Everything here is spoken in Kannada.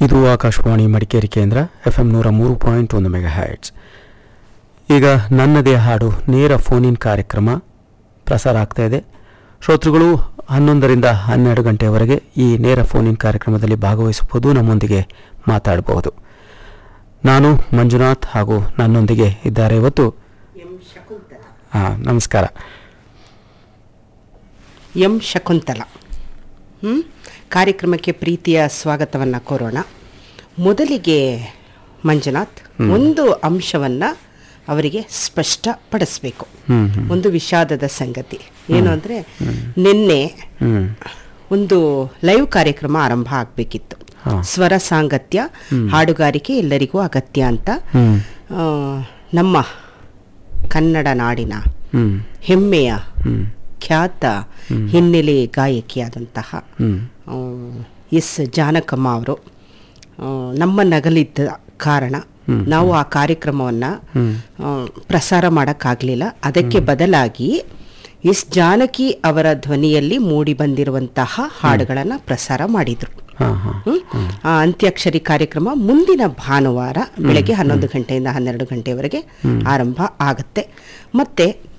ಇದು ಆಕಾಶವಾಣಿ ಮಡಿಕೇರಿ ಕೇಂದ್ರ ಎಫ್ ಎಂ ನೂರ ಮೂರು ಪಾಯಿಂಟ್ ಒಂದು ಮೆಗಾ ಹ್ಯಾಟ್ಸ್ ಈಗ ನನ್ನದೇ ಹಾಡು ನೇರ ಫೋನ್ ಇನ್ ಕಾರ್ಯಕ್ರಮ ಪ್ರಸಾರ ಆಗ್ತಾ ಇದೆ ಶ್ರೋತೃಗಳು ಹನ್ನೊಂದರಿಂದ ಹನ್ನೆರಡು ಗಂಟೆಯವರೆಗೆ ಈ ನೇರ ಫೋನ್ ಇನ್ ಕಾರ್ಯಕ್ರಮದಲ್ಲಿ ಭಾಗವಹಿಸಬಹುದು ನಮ್ಮೊಂದಿಗೆ ಮಾತಾಡಬಹುದು ನಾನು ಮಂಜುನಾಥ್ ಹಾಗೂ ನನ್ನೊಂದಿಗೆ ಇದ್ದಾರೆ ಇವತ್ತು ಎಂ ಶಕುಂತಲ ಹಾಂ ನಮಸ್ಕಾರ ಎಂ ಶಕುಂತಲ ಹ್ಮ್? ಕಾರ್ಯಕ್ರಮಕ್ಕೆ ಪ್ರೀತಿಯ ಸ್ವಾಗತವನ್ನು ಕೋರೋಣ ಮೊದಲಿಗೆ ಮಂಜುನಾಥ್ ಒಂದು ಅಂಶವನ್ನು ಅವರಿಗೆ ಸ್ಪಷ್ಟಪಡಿಸ್ಬೇಕು ಹ್ಮ್ ಹ್ಮ್ ಒಂದು ವಿಷಾದದ ಸಂಗತಿ ಏನು ಅಂದರೆ ನಿನ್ನೆ ಹ್ಮ್ ಒಂದು ಲೈವ್ ಕಾರ್ಯಕ್ರಮ ಆರಂಭ ಆಗಬೇಕಿತ್ತು ಹಾ. ಸ್ವರ ಸಾಂಗತ್ಯ ಹಾಡುಗಾರಿಕೆ ಎಲ್ಲರಿಗೂ ಅಗತ್ಯ ಅಂತ ಹ್ಮ್ ಆ, ನಮ್ಮ ಕನ್ನಡ ನಾಡಿನ ಹ್ಮ್ ಹೆಮ್ಮೆಯ ಹ್ಮ್ ಖ್ಯಾತ ಹಿನ್ನೆಲೆ ಗಾಯಕಿಯಾದಂತಹ ಹ್ಮ್ ಆ, ಎಸ್ ಜಾನಕಮ್ಮ ಅವರು ಆ, ನಮ್ಮ ನಗಲಿದ್ದ ಕಾರಣ ನಾವು ಆ ಕಾರ್ಯಕ್ರಮವನ್ನು ಪ್ರಸಾರ ಮಾಡೋಕ್ಕಾಗಲಿಲ್ಲ ಅದಕ್ಕೆ ಬದಲಾಗಿ ಎಸ್ ಜಾನಕಿ ಅವರ ಧ್ವನಿಯಲ್ಲಿ ಮೂಡಿ ಬಂದಿರುವಂತಹ ಹಾಡುಗಳನ್ನು ಪ್ರಸಾರ ಮಾಡಿದರು ಹಾಂ ಹಾಂ ಹ್ಮ್? ಆ ಅಂತ್ಯಾಕ್ಷರಿ ಕಾರ್ಯಕ್ರಮ ಮುಂದಿನ ಭಾನುವಾರ ಬೆಳಗ್ಗೆ ಹನ್ನೊಂದು ಗಂಟೆಯಿಂದ ಹನ್ನೆರಡು ಗಂಟೆವರೆಗೆ ಆರಂಭ ಆಗುತ್ತೆ ಮತ್ತೆ